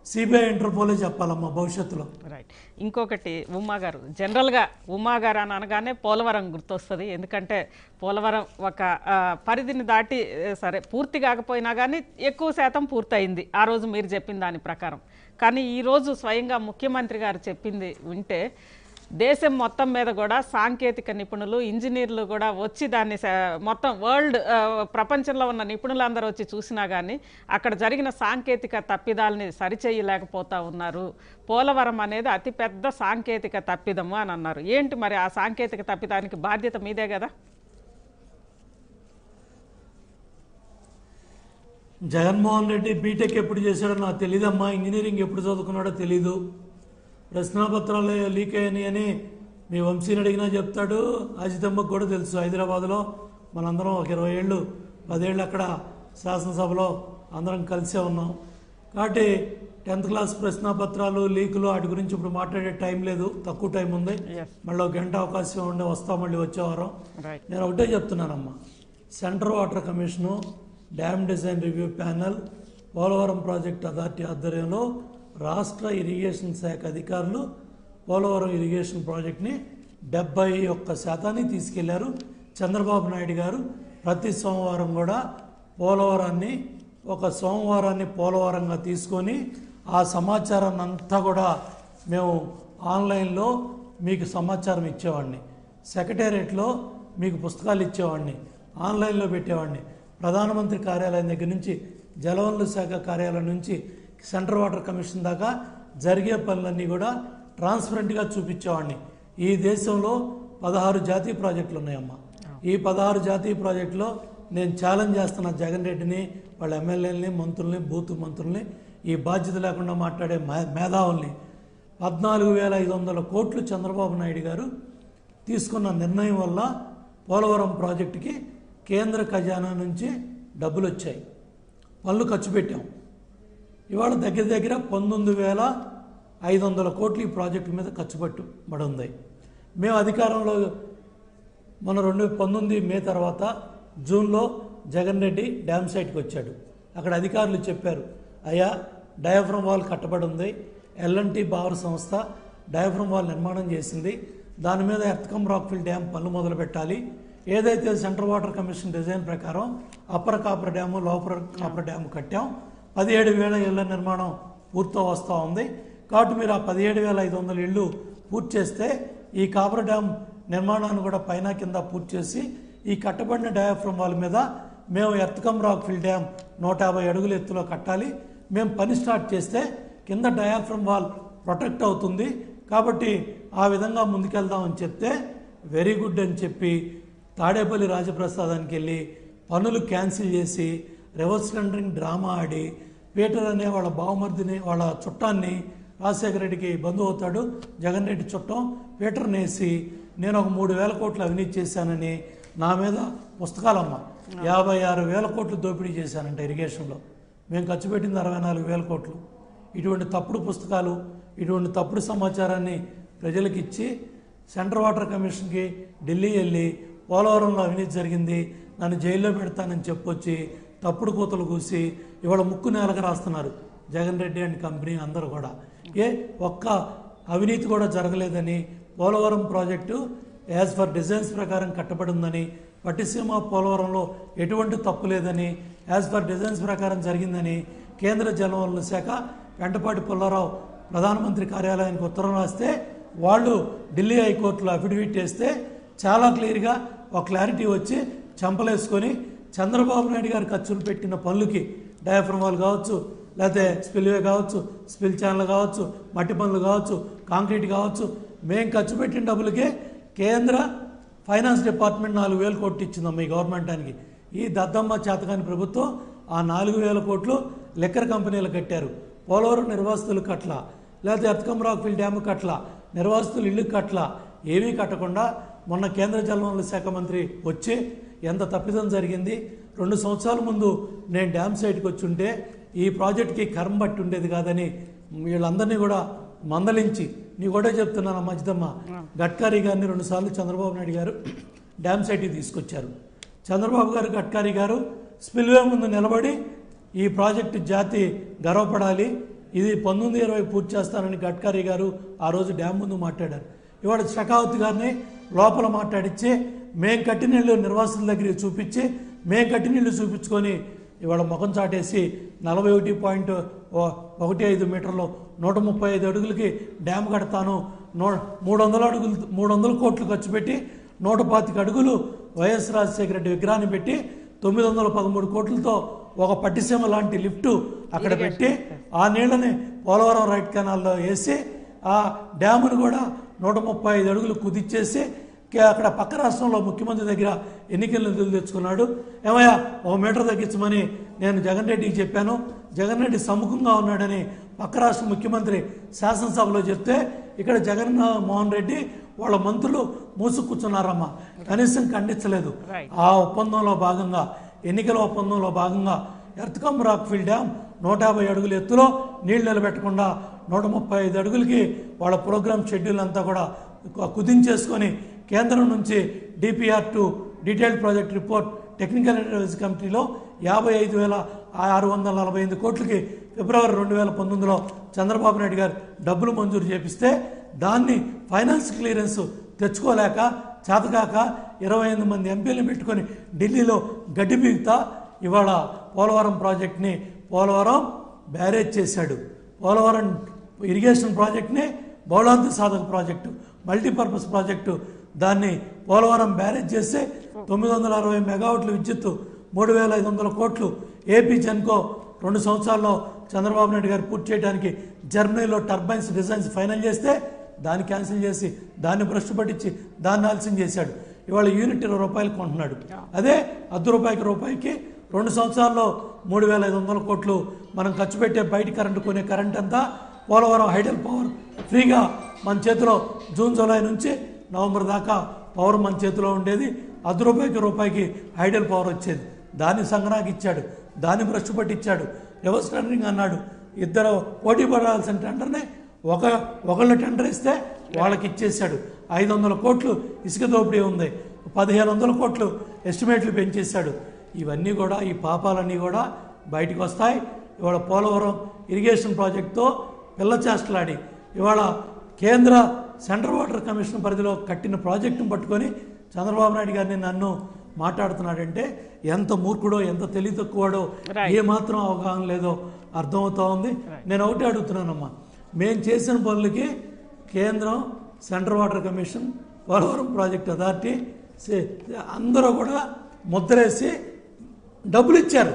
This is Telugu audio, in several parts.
సిబిఐ ఇంటర్పోలే చెప్పాలమ్మా భవిష్యత్తులో రైట్ ఇంకొకటి ఉమా గారు జనరల్గా ఉమా గారు అని అనగానే పోలవరం గుర్తొస్తుంది ఎందుకంటే పోలవరం ఒక ఆ, పరిధిని దాటి ఏ, సరే పూర్తి కాకపోయినా కానీ ఎక్కువ శాతం పూర్తయింది ఆ రోజు మీరు చెప్పిన దాని ప్రకారం కానీ ఈరోజు స్వయంగా ముఖ్యమంత్రి గారు చెప్పింది వింటే దేశం మొత్తం మీద కూడా సాంకేతిక నిపుణులు ఇంజనీర్లు కూడా వచ్చి దాన్ని స- మొత్తం వరల్డ్ ఆ, ప్రపంచంలో ఉన్న నిపుణులందరూ వచ్చి చూసినా కానీ అక్కడ జరిగిన సాంకేతిక తప్పిదాలని సరిచేయలేకపోతా ఉన్నారు పోలవరం అనేది అతిపెద్ద సాంకేతిక తప్పిదము అని అన్నారు ఏంటి మరి ఆ సాంకేతిక తప్పిదానికి బాధ్యత మీదే కదా జగన్మోహన్ రెడ్డి బీటెక్ ఎప్పుడు చేశాడో నాకు తెలియదమ్మా ఇంజనీరింగ్ ఎప్పుడు చదువుకున్నాడో తెలీదు ప్రశ్నాపత్రాలు లీక్ అయ్యాయి అని మీ వంశీని అడిగినా చెప్తాడు అజితమ్మకు కూడా తెలుసు హైదరాబాద్లో మనందరం ఒక ఇరవై ఏళ్ళు పదేళ్ళు అక్కడ శాసనసభలో అందరం కలిసే ఉన్నాం కాబట్టి టెన్త్ క్లాస్ ప్రశ్నాపత్రాలు లీకులు వాటి గురించి ఇప్పుడు మాట్లాడే టైం లేదు తక్కువ టైం ఉంది Yes. మళ్ళీ ఒక గంట అవకాశం ఉండే వస్తాం మళ్ళీ వచ్చే వారం రైట్ నేను ఒకటే చెప్తున్నానమ్మా central water commission dam design review panel Polavaram project authority ఆధ్వర్యంలో రాష్ట్ర ఇరిగేషన్ శాఖ అధికారులు పోలవరం ఇరిగేషన్ ప్రాజెక్ట్ని డెబ్బై ఒక్క శాతాన్ని తీసుకెళ్లారు చంద్రబాబు నాయుడు గారు ప్రతి సోమవారం కూడా పోలవరాన్ని ఒక సోమవారాన్ని పోలవరంగా తీసుకొని ఆ సమాచారాన్ని అంతా కూడా మేము ఆన్లైన్లో మీకు సమాచారం ఇచ్చేవాడిని సెక్రటేరియట్లో మీకు పుస్తకాలు ఇచ్చేవాడిని ఆన్లైన్లో పెట్టేవాడిని ప్రధానమంత్రి కార్యాలయం దగ్గర నుంచి జలవనరుల శాఖ కార్యాలయం నుంచి సెంట్రల్ వాటర్ కమిషన్ దాకా జరిగే పనులన్నీ కూడా ట్రాన్స్పరెంట్గా చూపించేవాడిని ఈ దేశంలో పదహారు జాతీయ ప్రాజెక్టులు ఉన్నాయమ్మా ఈ పదహారు జాతీయ ప్రాజెక్టులో నేను ఛాలెంజ్ చేస్తున్న జగన్ రెడ్డిని వాళ్ళ ఎమ్మెల్యేలని మంత్రుల్ని బూత్ మంత్రుల్ని ఈ బాధ్యత లేకుండా మాట్లాడే మే- మేధావుల్ని పద్నాలుగు వేల ఐదు వందల కోట్లు చంద్రబాబు నాయుడు గారు తీసుకున్న నిర్ణయం వల్ల పోలవరం ప్రాజెక్టుకి కేంద్ర ఖజానా నుంచి డబ్బులు వచ్చాయి పనులు ఖర్చు పెట్టాం ఇవాళ దగ్గర దగ్గర పంతొమ్మిది వేల ఐదు వందల కోట్లు ఈ ప్రాజెక్టు మీద ఖర్చు పట్టుబడి ఉంది మేము అధికారంలో మన రెండు పంతొమ్మిది మే తర్వాత జూన్లో జగన్ రెడ్డి డ్యామ్ సైట్కి వచ్చాడు అక్కడ అధికారులు చెప్పారు అయ్యా డయాఫ్రమ్ వాల్ కట్టబడి ఉంది ఎల్ఎన్టీ పవర్ సంస్థ డయాఫ్రమ్ వాల్ నిర్మాణం చేసింది దాని మీద ఎర్త్కమ్ రాక్ఫిల్ డ్యామ్ పనులు మొదలు పెట్టాలి ఏదైతే సెంట్రల్ వాటర్ కమిషన్ డిజైన్ ప్రకారం అప్పర్ కాపర్ డ్యాము లోపర్ కాపర్ డ్యాము కట్టాం పదిహేడు వేల ఇళ్ల నిర్మాణం పూర్తి వస్తూ ఉంది కాబట్టి మీరు ఆ పదిహేడు వేల ఐదు వందల ఇళ్ళు పూర్తి చేస్తే ఈ కాపర్ డ్యామ్ నిర్మాణాన్ని కూడా పైన కింద పూర్తి చేసి ఈ కట్టబడిన డయాఫ్రమ్ వాల్ మీద మేము ఎర్త్కమ్ రాక్ ఫిల్ డ్యామ్ నూట యాభై అడుగుల ఎత్తులో కట్టాలి మేము పని స్టార్ట్ చేస్తే కింద డయాఫ్రమ్ వాల్ ప్రొటెక్ట్ అవుతుంది కాబట్టి ఆ విధంగా ముందుకెళ్దామని చెప్తే వెరీ గుడ్ అని చెప్పి తాడేపల్లి రాజప్రసాదానికి వెళ్ళి పనులు క్యాన్సిల్ చేసి రివర్స్ టెండరింగ్ డ్రామా ఆడి పీటర్ అనే వాళ్ళ బావమర్దిని వాళ్ళ చుట్టాన్ని రాజశేఖర రెడ్డికి బంధువు అవుతాడు జగన్ రెడ్డి చుట్టం పీటర్ని వేసి నేను ఒక మూడు వేల కోట్లు అవినీతి చేశానని నా మీద పుస్తకాలమ్మ యాభై ఆరు వేల కోట్లు దోపిడీ చేశానంట ఇరిగేషన్లో మేము ఖర్చు పెట్టింది అరవై నాలుగు వేల కోట్లు ఇటువంటి తప్పుడు పుస్తకాలు ఇటువంటి తప్పుడు సమాచారాన్ని ప్రజలకు ఇచ్చి సెంట్రల్ వాటర్ కమిషన్కి ఢిల్లీ వెళ్ళి పోలవరంలో అవినీతి జరిగింది నన్ను జైల్లో పెడతానని చెప్పొచ్చి తప్పుడు కూతలు కూసి ఇవాళ ముక్కు నేలకు రాస్తున్నారు జగన్ రెడ్డి అండ్ కంపెనీ అందరూ కూడా ఏ ఒక్క అవినీతి కూడా జరగలేదని Polavaram project as per designs ప్రకారం కట్టబడి ఉందని పట్టిసీమ పోలవరంలో ఎటువంటి తప్పు లేదని యాజ్ ఫర్ డిజైన్స్ ప్రకారం జరిగిందని కేంద్ర జలవనరుల శాఖ వెంటపాటి పుల్లారావు ప్రధానమంత్రి కార్యాలయానికి ఉత్తరం రాస్తే వాళ్ళు ఢిల్లీ హైకోర్టులో అఫిడవిట్ వేస్తే చాలా క్లియర్గా ఒక క్లారిటీ వచ్చి చంపలేసుకొని చంద్రబాబు నాయుడు గారు ఖర్చులు పెట్టిన పనులకి డయాఫ్రమాల్ కావచ్చు లేకపోతే స్పిల్వే కావచ్చు స్పిల్ ఛానల్ కావచ్చు మట్టి పనులు కావచ్చు కాంక్రీట్ కావచ్చు మేము ఖర్చు పెట్టిన డబ్బులకే కేంద్ర ఫైనాన్స్ డిపార్ట్మెంట్ నాలుగు వేల కోట్లు ఇచ్చిందమ్మా ఈ గవర్నమెంట్ దానికి ఈ దద్దమ్మ చేతకాని ప్రభుత్వం ఆ నాలుగు వేల కోట్లు లిక్కర్ కంపెనీలు కట్టారు పోలవరం నిర్వాసితులు కట్ల లేకపోతే ఎర్తకం రాక్ఫిల్ డ్యామ్ కట్ల నిర్వాసితులు ఇల్లు కట్ల ఏమీ కట్టకుండా మొన్న కేంద్ర జలవనరుల శాఖ మంత్రి వచ్చి ఎంత తప్పిదం జరిగింది రెండు సంవత్సరాల ముందు నేను డ్యామ్ సైట్కి వచ్చి ఉంటే ఈ ప్రాజెక్ట్కి కర్మ పట్టి ఉండేది కాదని వీళ్ళందరినీ కూడా మందలించి నీ కూడా చెప్తున్నాను మధ్యదమ్మ గడ్కరీ గారిని రెండుసార్లు చంద్రబాబు నాయుడు గారు డ్యామ్ సైట్కి తీసుకొచ్చారు చంద్రబాబు గారు గడ్కరీ గారు స్పిల్వే ముందు నిలబడి ఈ ప్రాజెక్టు జాతి గర్వపడాలి ఇది పంతొమ్మిది ఇరవై పూర్తి చేస్తానని గడ్కరీ గారు ఆ రోజు డ్యామ్ ముందు మాట్లాడారు ఇవాళ షకావత్ గారిని లోపల మాట్లాడించి మేం కట్టిన నీళ్ళు నిర్వాసుల దగ్గరికి చూపించి మేం కట్టిన నీళ్ళు చూపించుకొని ఇవాళ ముఖం చాటేసి నలభై ఒకటి పాయింట్ ఒకటి ఐదు మీటర్లు నూట ముప్పై ఐదు అడుగులకి డ్యామ్ కడతాను నూ మూడు వందల అడుగులు మూడు వందల కోట్లు ఖర్చు పెట్టి నూట పాతిక అడుగులు వైఎస్ రాజశేఖర రెడ్డి విగ్రహాన్ని పెట్టి తొమ్మిది వందల పదమూడు కోట్లతో ఒక పట్టిసీమ లాంటి లిఫ్ట్ అక్కడ పెట్టి ఆ నీళ్ళని పోలవరం రైట్ కెనాల్లో వేసి ఆ డ్యామును కూడా నూట ముప్పై ఐదు అడుగులు కుదిచ్చేసి కే- అక్కడ పక్క రాష్ట్రంలో ముఖ్యమంత్రి దగ్గర ఎన్నికల నిధులు తెచ్చుకున్నాడు ఏమయ్యా ఒక మీటర్ తగ్గించమని నేను జగన్ రెడ్డికి చెప్పాను జగన్ రెడ్డి సముఖంగా ఉన్నాడని పక్క రాష్ట్ర ముఖ్యమంత్రి శాసనసభలో చెప్తే ఇక్కడ జగన్ మోహన్ రెడ్డి వాళ్ళ మంత్రులు మూసు కూర్చున్నారమ్మా కనీసం ఖండించలేదు Right. ఆ ఒప్పందంలో భాగంగా ఎన్నికల ఒప్పందంలో భాగంగా ఎర్త్కమ్ రాక్ఫిల్ డ్యామ్ నూట యాభై అడుగుల ఎత్తులో నీళ్లు నిలబెట్టకుండా నూట ముప్పై ఐదు అడుగులకి వాళ్ళ ప్రోగ్రామ్ షెడ్యూల్ అంతా కూడా కు- కుదించేసుకొని కేంద్రం నుంచి DPR to detailed project report technical advise కమిటీలో యాభై ఐదు వేల ఆరు వందల నలభై ఎనిమిది కోట్లకి ఫిబ్రవరి రెండు వేల పంతొమ్మిదిలో చంద్రబాబు నాయుడు గారు డబ్బులు మంజూరు చేపిస్తే దాన్ని ఫైనాన్స్ క్లియరెన్స్ తెచ్చుకోలేక చేతకాక ఇరవై ఎనిమిది మంది ఎంపీలను పెట్టుకొని ఢిల్లీలో గడ్డి బీగుతా ఇవాళ పోలవరం ప్రాజెక్ట్ని పోలవరం బ్యారేజ్ చేశాడు పోలవరం ఇరిగేషన్ ప్రాజెక్ట్ని బౌలాంత సాధక ప్రాజెక్టు మల్టీపర్పస్ ప్రాజెక్టు దాన్ని పోలవరం బ్యారేజ్ చేస్తే తొమ్మిది వందల అరవై మెగావాట్ల విద్యుత్ మూడు వేల ఐదు వందల కోట్లు ఏపీ జెన్కో రెండు సంవత్సరాల్లో చంద్రబాబు నాయుడు గారు పూర్తి చేయడానికి జర్మనీలో టర్బైన్స్ డిజైన్స్ ఫైనల్ చేస్తే దాన్ని క్యాన్సిల్ చేసి దాన్ని భ్రష్టు పట్టించి దాన్ని ఆలస్యం చేశాడు ఇవాళ యూనిట్ ఇరవై రూపాయలు కొంటున్నాడు అదే అర్ధ రూపాయికి రూపాయికి రెండు సంవత్సరాల్లో మూడు వేల ఐదు వందల కోట్లు మనం ఖర్చు పెట్టే బయట కరెంటు కొనే కరెంట్ అంతా పోలవరం హైడల్ పవర్ ఫ్రీగా మన చేతిలో జూన్ జూలై నుంచి నవంబర్ దాకా పవర్ మన చేతిలో ఉండేది అర్ధ రూపాయికి రూపాయికి హైడల్ పవర్ వచ్చేది దాన్ని సంగ్రహానికి ఇచ్చాడు దాన్ని భ్రష్టు పట్టించాడు రివర్స్ టెండరింగ్ అన్నాడు ఇద్దరు పోటీ పడాల్సిన టెండర్ని ఒక ఒకళ్ళ టెండర్ ఇస్తే వాళ్ళకి ఇచ్చేశాడు ఐదు వందల కోట్లు ఇసుక దోపిడీ ఉంది పదిహేను వందల కోట్లు ఎస్టిమేట్లు పెంచేశాడు ఇవన్నీ కూడా ఈ పాపాలన్నీ కూడా బయటకు వస్తాయి ఇవాళ పోలవరం ఇరిగేషన్ ప్రాజెక్టుతో పిల్ల చేష్టలాడి ఇవాళ కేంద్ర సెంట్రల్ వాటర్ కమిషన్ పరిధిలో కట్టిన ప్రాజెక్టును పట్టుకొని చంద్రబాబు నాయుడు గారిని నన్ను మాట్లాడుతున్నాడంటే ఎంత మూర్ఖుడో ఎంత తెలివి తక్కువడో Right. ఏ మాత్రం అవగాహన లేదో అర్థమవుతా ఉంది నేను ఒకటే అడుగుతున్నానమ్మా మేము చేసిన పనులకి కేంద్రం central water commission Polavaram project authority సే- అందరూ కూడా ముద్రేసి డబ్బులు ఇచ్చారు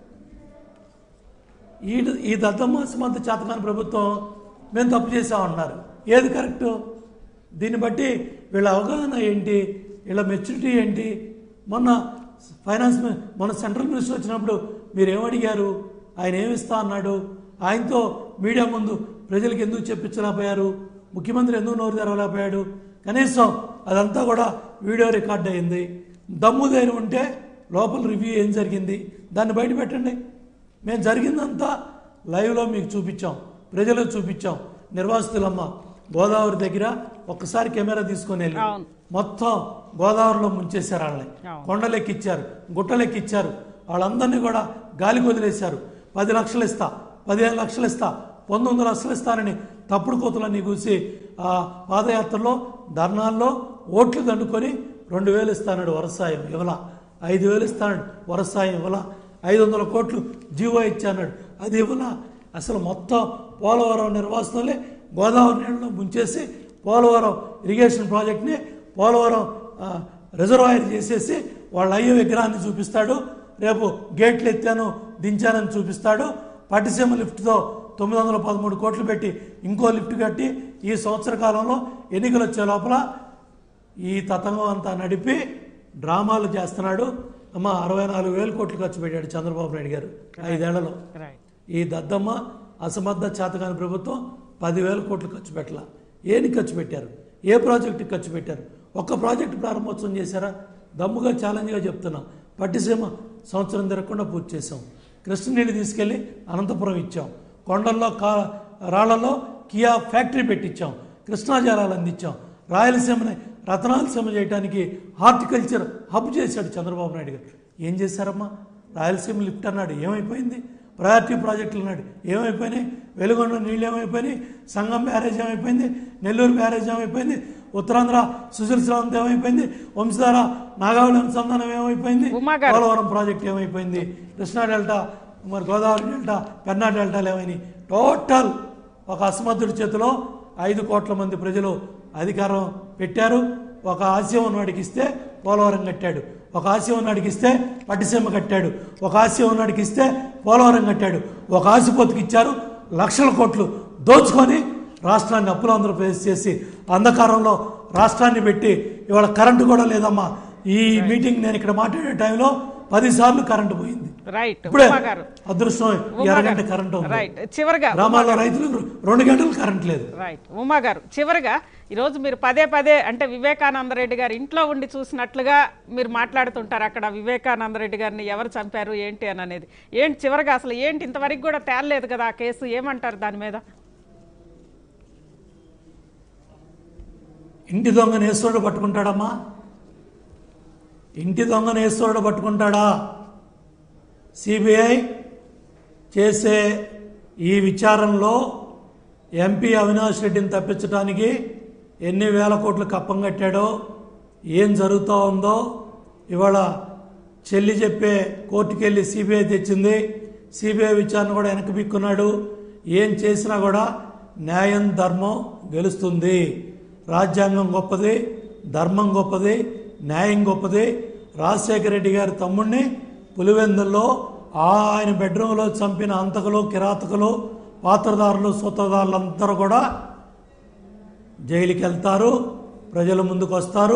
ఈ ఈ దద్దమ్మ సుమంత చేతకాని ప్రభుత్వం మేము తప్పు చేసామన్నారు ఏది కరెక్టు దీన్ని బట్టి వీళ్ళ అవగాహన ఏంటి వీళ్ళ మెచ్యూరిటీ ఏంటి మొన్న ఫైనాన్స్ మిని- మొన్న సెంట్రల్ మినిస్టర్ వచ్చినప్పుడు మీరు ఏమడిగారు ఆయన ఏమిస్తా అన్నాడు ఆయనతో మీడియా ముందు ప్రజలకు ఎందుకు చెప్పించలేకపోయారు ముఖ్యమంత్రి ఎందుకు నోరు తెరవలేకపోయాడు కనీసం అదంతా కూడా వీడియో రికార్డ్ అయింది దమ్ము ధైర్యం ఉంటే లోపల రివ్యూ ఏం జరిగింది దాన్ని బయట పెట్టండి మేము జరిగిందంతా లైవ్లో మీకు చూపించాం ప్రజలకు చూపించాం నిర్వాసితులమ్మ గోదావరి దగ్గర ఒక్కసారి కెమెరా తీసుకొని వెళ్ళి అవును. మొత్తం గోదావరిలో ముంచేశారు వాళ్ళని అవును. కొండలెక్కిచ్చారు గుట్టలెక్కిచ్చారు వాళ్ళందరినీ కూడా గాలికి వదిలేశారు పది లక్షలు ఇస్తా పదిహేను లక్షలు ఇస్తా పంతొమ్మిది లక్షలు ఇస్తానని తప్పుడు కోతులన్నీ కూసి ఆ పాదయాత్రలో ధర్నాల్లో ఓట్లు దండుకొని రెండు వేలు ఇస్తాడు వరసాయం ఇవ్వల ఐదు వేలు ఇస్తాడు వరసాయం ఇవ్వల ఐదు వందల కోట్లు జీవో ఇచ్చాడు అది ఇవ్వల అసలు మొత్తం పోలవరం నిర్వాసనలే గోదావరి నీళ్ళలో ముంచేసి పోలవరం ఇరిగేషన్ ప్రాజెక్ట్ని పోలవరం ఆ, రిజర్వాయర్ చేసేసి వాళ్ళ అయ్యే విగ్రహాన్ని చూపిస్తాడు రేపు గేట్లు ఎత్తాను దించానని చూపిస్తాడు పట్టిసీమ లిఫ్ట్తో తొమ్మిది వందల పదమూడు కోట్లు పెట్టి ఇంకో లిఫ్ట్ కట్టి ఈ సంవత్సర కాలంలో ఎన్నికలు వచ్చే లోపల ఈ తతంగం అంతా నడిపి డ్రామాలు చేస్తున్నాడు అమ్మ అరవై నాలుగు వేల కోట్లు ఖర్చు పెట్టాడు చంద్రబాబు నాయుడు గారు ఐదేళ్లలో రైట్ ఈ దద్దమ్మ అసమర్థ చేతకాని ప్రభుత్వం పదివేల కోట్లు ఖర్చు పెట్టాల ఏని ఖర్చు పెట్టారు ఏ ప్రాజెక్టుకి ఖర్చు పెట్టారు ఒక్క ప్రాజెక్టు ప్రారంభోత్సవం చేశారా దమ్ముగా ఛాలెంజ్గా చెప్తున్నాం పట్టిసీమ సంవత్సరం తిరగకుండా పూర్తి చేసాం కృష్ణనీళ్ళు తీసుకెళ్ళి అనంతపురం ఇచ్చాం కొండల్లో కా రాళ్లలో కియా ఫ్యాక్టరీ పెట్టించాం కృష్ణా జలాలు అందించాం రాయలసీమని రతనాలసీమ చేయడానికి హార్టికల్చర్ హబ్ చేశాడు చంద్రబాబు నాయుడు గారు ఏం చేశారమ్మా రాయలసీమ లిఫ్ట్ అన్నాడు ఏమైపోయింది ప్రయారిటీ ప్రాజెక్టులు ఉన్నాడు ఏమైపోయినాయి వెలుగొండ నీళ్ళు ఏమైపోయినాయి సంగం బ్యారేజ్ ఏమైపోయింది నెల్లూరు బ్యారేజ్ ఏమైపోయింది ఉత్తరాంధ్ర సుశీల్ శ్రావంత్ ఏమైపోయింది వంశధార నాగావళి అనుసంధానం ఏమైపోయింది ఉమా గారు. పోలవరం ప్రాజెక్ట్ ఏమైపోయింది కృష్ణా డెల్టా మరి గోదావరి డెల్టా పెన్నా డెల్టాలు ఏమైనాయి టోటల్ ఒక అసమర్థుడి చేతిలో ఐదు కోట్ల మంది ప్రజలు అధికారం పెట్టారు ఒక ఆశయం ఉన్నవాడికి ఇస్తే పోలవరం కట్టాడు ఒక ఆశయం ఉన్నవాడికి ఇస్తే పట్టిసీమ కట్టాడు ఒక ఆశయం ఉన్నవాడికి ఇస్తే పోలవరం కట్టాడు ఒక ఆశపోతుకి ఇచ్చారు లక్షల కోట్లు దోచుకొని రాష్ట్రాన్ని అప్పుల ఆంధ్రప్రదేశ్ చేసి అంధకారంలో రాష్ట్రాన్ని పెట్టి ఇవాళ కరెంటు కూడా లేదమ్మా ఈ మీటింగ్ నేను ఇక్కడ మాట్లాడే టైంలో పదిసార్లు కరెంటు పోయింది రైట్ ఇప్పుడే ఉమా గారు అదృష్టం ఈ ఉమా అరగంట గారు. కరెంటు ఉంది రైట్ చివరిగా గ్రామాల్లో రైతులకు రెండు గంటలు కరెంట్ లేదు రైట్ ఉమా గారు చివరిగా ఈరోజు మీరు పదే పదే అంటే వివేకానంద రెడ్డి గారు ఇంట్లో ఉండి చూసినట్లుగా మీరు మాట్లాడుతుంటారు అక్కడ వివేకానంద రెడ్డి గారిని ఎవరు చంపారు ఏంటి అని అనేది ఏంటి చివరిగా అసలు ఏంటి ఇంతవరకు కూడా తేలలేదు కదా ఆ కేసు ఏమంటారు దాని మీద ఇంటి దొంగ నేస్తోడు పట్టుకుంటాడమ్మా ఇంటి దొంగ నేస్తోడు పట్టుకుంటాడా సిబిఐ చేసే ఈ విచారణలో ఎంపీ అవినాష్ రెడ్డిని తప్పించడానికి ఎన్ని వేల కోట్లు కప్పం కట్టాడో ఏం జరుగుతూ ఉందో ఇవాళ చెల్లి చెప్పే కోర్టుకి వెళ్ళి సిబిఐ తెచ్చింది సిబిఐ విచారణ కూడా వెనక్కి బిక్కున్నాడు ఏం చేసినా కూడా న్యాయం ధర్మం గెలుస్తుంది రాజ్యాంగం గొప్పది ధర్మం గొప్పది న్యాయం గొప్పది రాజశేఖర రెడ్డి గారి తమ్ముడిని పులివెందుల్లో ఆయన బెడ్రూమ్లో చంపిన అంతకులు కిరాతకులు పాత్రదారులు సూత్రధారులు అందరూ కూడా జైలుకి వెళ్తారు ప్రజల ముందుకు వస్తారు